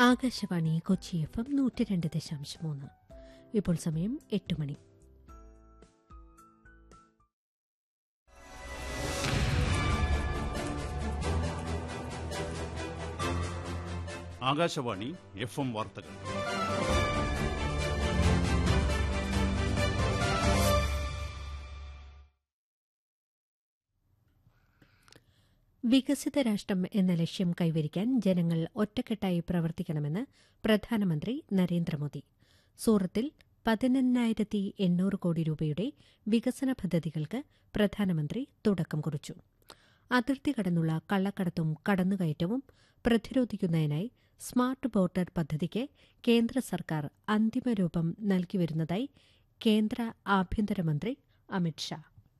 Akashvani Kochi F M നൂറ്റി രണ്ട് ദശാംശം മൂന്ന് ഇപ്പോൾ സമയം എട്ട് മണി ആകാശവാണി എഫ് എം വാർത്തകൾ വികസിത രാഷ്ട്രം എന്ന ലക്ഷ്യം കൈവരിക്കാൻ ജനങ്ങൾ ഒറ്റക്കെട്ടായി പ്രവർത്തിക്കണമെന്ന് പ്രധാനമന്ത്രി നരേന്ദ്രമോദി സൂറത്തിൽ പതിനെണ്ണായിരത്തി എണ്ണൂറ് കോടി രൂപയുടെ വികസന പദ്ധതികൾക്ക് പ്രധാനമന്ത്രി തുടക്കം കുറിച്ചു അതിർത്തി കടന്നുള്ള കള്ളക്കടത്തും കടന്നുകയറ്റവും പ്രതിരോധിക്കുന്നതിനായി സ്മാർട്ട് ബോർഡർ പദ്ധതിക്ക് കേന്ദ്ര സർക്കാർ അന്തിമ രൂപം നൽകിവരുന്നതായി കേന്ദ്ര ആഭ്യന്തരമന്ത്രി അമിത്ഷാ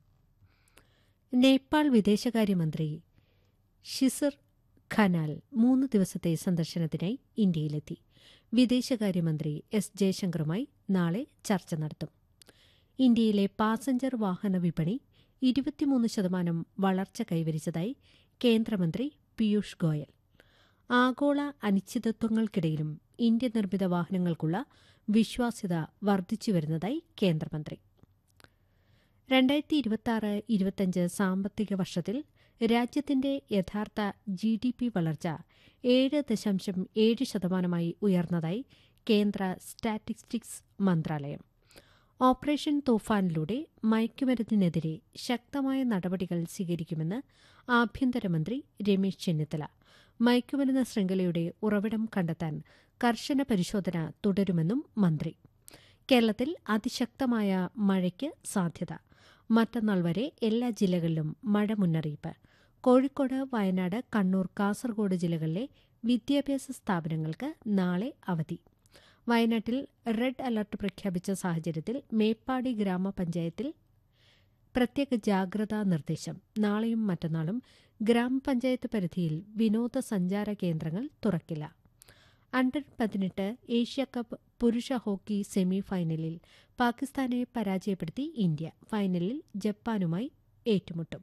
നേപ്പാൾ വിദേശകാര്യമന്ത്രി ഷിസർ ഖനാൽ മൂന്ന് ദിവസത്തെ സന്ദർശനത്തിനായി ഇന്ത്യയിലെത്തി വിദേശകാര്യമന്ത്രി എസ് ജയശങ്കറുമായി നാളെ ചർച്ച നടത്തും ഇന്ത്യയിലെ പാസഞ്ചർ വാഹന വിപണി ഇരുപത്തിമൂന്ന് ശതമാനം വളർച്ച കൈവരിച്ചതായി കേന്ദ്രമന്ത്രി പീയൂഷ് ഗോയൽ ആഗോള അനിശ്ചിതത്വങ്ങൾക്കിടയിലും ഇന്ത്യ നിർമ്മിത വാഹനങ്ങൾക്കുള്ള വിശ്വാസ്യത വർദ്ധിച്ചുവരുന്നതായി കേന്ദ്രമന്ത്രി രണ്ടായിരത്തി ഇരുപത്തിയാറ് ഇരുപത്തിയഞ്ച് സാമ്പത്തിക വർഷത്തിൽ രാജ്യത്തിന്റെ യഥാർത്ഥ ജി ഡി പി വളർച്ച ഏഴ് ദശാംശം ഏഴ് ശതമാനമായി ഉയർന്നതായി കേന്ദ്ര സ്റ്റാറ്റിസ്റ്റിക്സ് മന്ത്രാലയം ഓപ്പറേഷൻ തോഫാനിലൂടെ മയക്കുമരുന്നിനെതിരെ ശക്തമായ നടപടികൾ സ്വീകരിക്കുമെന്ന് ആഭ്യന്തരമന്ത്രി രമേശ് ചെന്നിത്തല മയക്കുമരുന്ന് ശൃംഖലയുടെ ഉറവിടം കണ്ടെത്താൻ കർശന പരിശോധന തുടരുമെന്നും മന്ത്രി കേരളത്തിൽ അതിശക്തമായ മഴയ്ക്ക് സാധ്യത മറ്റന്നാൾ വരെ എല്ലാ ജില്ലകളിലും മഴ മുന്നറിയിപ്പ് കോഴിക്കോട് വയനാട് കണ്ണൂർ കാസർഗോഡ് ജില്ലകളിലെ വിദ്യാഭ്യാസ സ്ഥാപനങ്ങൾക്ക് നാളെ അവധി വയനാട്ടിൽ റെഡ് അലർട്ട് പ്രഖ്യാപിച്ച സാഹചര്യത്തിൽ മേപ്പാടി ഗ്രാമപഞ്ചായത്തിൽ പ്രത്യേക ജാഗ്രതാ നിർദ്ദേശം നാളെയും മറ്റന്നാളും ഗ്രാമപഞ്ചായത്ത് പരിധിയിൽ വിനോദസഞ്ചാര കേന്ദ്രങ്ങൾ തുറക്കില്ല അണ്ടർ പതിനെട്ട് ഏഷ്യ കപ്പ് പുരുഷ ഹോക്കി സെമി ഫൈനലിൽ പാകിസ്ഥാനെ പരാജയപ്പെടുത്തി ഇന്ത്യ ഫൈനലിൽ ജപ്പാനുമായി ഏറ്റുമുട്ടും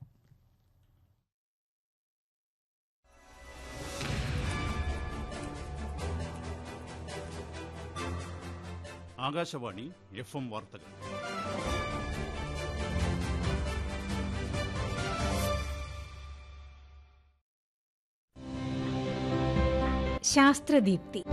ആകാശവാണി എഫ് എം വാർത്തകൾ ശാസ്ത്രദീപ്തി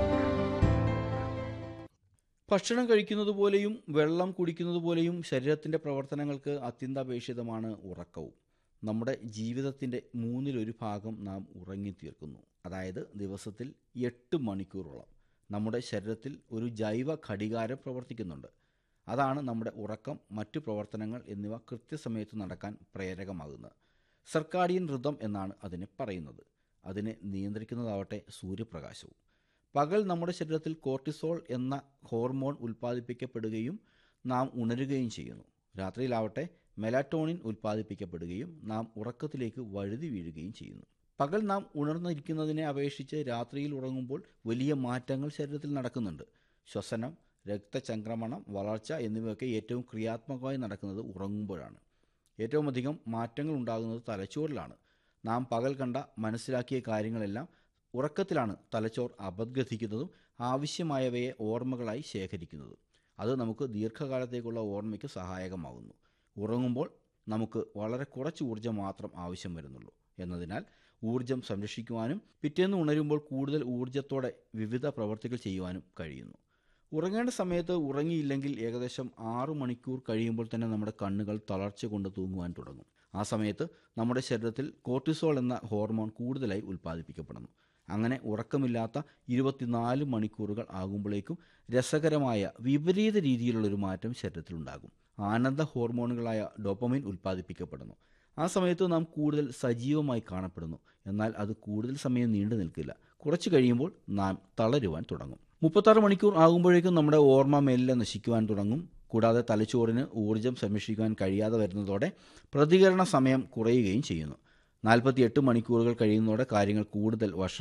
ഭക്ഷണം കഴിക്കുന്നത് പോലെയും വെള്ളം കുടിക്കുന്നത് പോലെയും ശരീരത്തിൻ്റെ പ്രവർത്തനങ്ങൾക്ക് അത്യന്താപേക്ഷിതമാണ് ഉറക്കവും നമ്മുടെ ജീവിതത്തിൻ്റെ മൂന്നിലൊരു ഭാഗം നാം ഉറങ്ങിത്തീർക്കുന്നു അതായത് ദിവസത്തിൽ എട്ട് മണിക്കൂറോളം നമ്മുടെ ശരീരത്തിൽ ഒരു ജൈവ ഘടികാരം പ്രവർത്തിക്കുന്നുണ്ട് അതാണ് നമ്മുടെ ഉറക്കം മറ്റു പ്രവർത്തനങ്ങൾ എന്നിവ കൃത്യസമയത്ത് നടക്കാൻ പ്രേരകമാകുന്നത് സർക്കാഡിയൻ ഋതം എന്നാണ് അതിനെ പറയുന്നത് അതിനെ നിയന്ത്രിക്കുന്നതാവട്ടെ സൂര്യപ്രകാശവും പകൽ നമ്മുടെ ശരീരത്തിൽ കോർട്ടിസോൾ എന്ന ഹോർമോൺ ഉൽപ്പാദിപ്പിക്കപ്പെടുകയും നാം ഉണരുകയും ചെയ്യുന്നു രാത്രിയിലാവട്ടെ മെലാറ്റോണിൻ ഉൽപ്പാദിപ്പിക്കപ്പെടുകയും നാം ഉറക്കത്തിലേക്ക് വഴുതി വീഴുകയും ചെയ്യുന്നു പകൽ നാം ഉണർന്നിരിക്കുന്നതിനെ അപേക്ഷിച്ച് രാത്രിയിൽ ഉറങ്ങുമ്പോൾ വലിയ മാറ്റങ്ങൾ ശരീരത്തിൽ നടക്കുന്നുണ്ട് ശ്വസനം രക്തചംക്രമണം വളർച്ച എന്നിവയൊക്കെ ഏറ്റവും ക്രിയാത്മകമായി നടക്കുന്നത് ഉറങ്ങുമ്പോഴാണ് ഏറ്റവും അധികം മാറ്റങ്ങൾ ഉണ്ടാകുന്നത് തലച്ചോറിലാണ് നാം പകൽ കണ്ട മനസ്സിലാക്കിയ കാര്യങ്ങളെല്ലാം ഉറക്കത്തിലാണ് തലച്ചോർ അപഗ്രഥിക്കുന്നതും ആവശ്യമായവയെ ഓർമ്മകളായി ശേഖരിക്കുന്നതും അത് നമുക്ക് ദീർഘകാലത്തേക്കുള്ള ഓർമ്മയ്ക്ക് സഹായകമാകുന്നു ഉറങ്ങുമ്പോൾ നമുക്ക് വളരെ കുറച്ച് ഊർജ്ജം മാത്രം ആവശ്യം വരുന്നുള്ളൂ എന്നതിനാൽ ഊർജ്ജം സംരക്ഷിക്കുവാനും പിറ്റേന്ന് ഉണരുമ്പോൾ കൂടുതൽ ഊർജ്ജത്തോടെ വിവിധ പ്രവർത്തികൾ ചെയ്യുവാനും കഴിയുന്നു ഉറങ്ങേണ്ട സമയത്ത് ഉറങ്ങിയില്ലെങ്കിൽ ഏകദേശം ആറു മണിക്കൂർ കഴിയുമ്പോൾ തന്നെ നമ്മുടെ കണ്ണുകൾ തളർച്ച കൊണ്ട് തൂങ്ങുവാൻ തുടങ്ങും ആ സമയത്ത് നമ്മുടെ ശരീരത്തിൽ കോർട്ടിസോൾ എന്ന ഹോർമോൺ കൂടുതലായി ഉൽപ്പാദിപ്പിക്കപ്പെടുന്നു അങ്ങനെ ഉറക്കമില്ലാത്ത ഇരുപത്തിനാല് മണിക്കൂറുകൾ ആകുമ്പോഴേക്കും രസകരമായ വിപരീത രീതിയിലുള്ളൊരു മാറ്റം ശരീരത്തിലുണ്ടാകും ആനന്ദ ഹോർമോണുകളായ ഡോപ്പമൈൻ ഉൽപ്പാദിപ്പിക്കപ്പെടുന്നു ആ സമയത്ത് നാം കൂടുതൽ സജീവമായി കാണപ്പെടുന്നു എന്നാൽ അത് കൂടുതൽ സമയം നീണ്ടു നിൽക്കില്ല കുറച്ച് കഴിയുമ്പോൾ നാം തളരുവാൻ തുടങ്ങും മുപ്പത്താറ് മണിക്കൂർ ആകുമ്പോഴേക്കും നമ്മുടെ ഓർമ്മ മെല്ലെ നശിക്കുവാൻ തുടങ്ങും കൂടാതെ തലച്ചോറിന് ഊർജ്ജം സംരക്ഷിക്കുവാൻ കഴിയാതെ വരുന്നതോടെ പ്രതികരണ സമയം കുറയുകയും ചെയ്യുന്നു നാൽപ്പത്തിയെട്ട് മണിക്കൂറുകൾ കഴിയുന്നതോടെ കാര്യങ്ങൾ കൂടുതൽ വഷ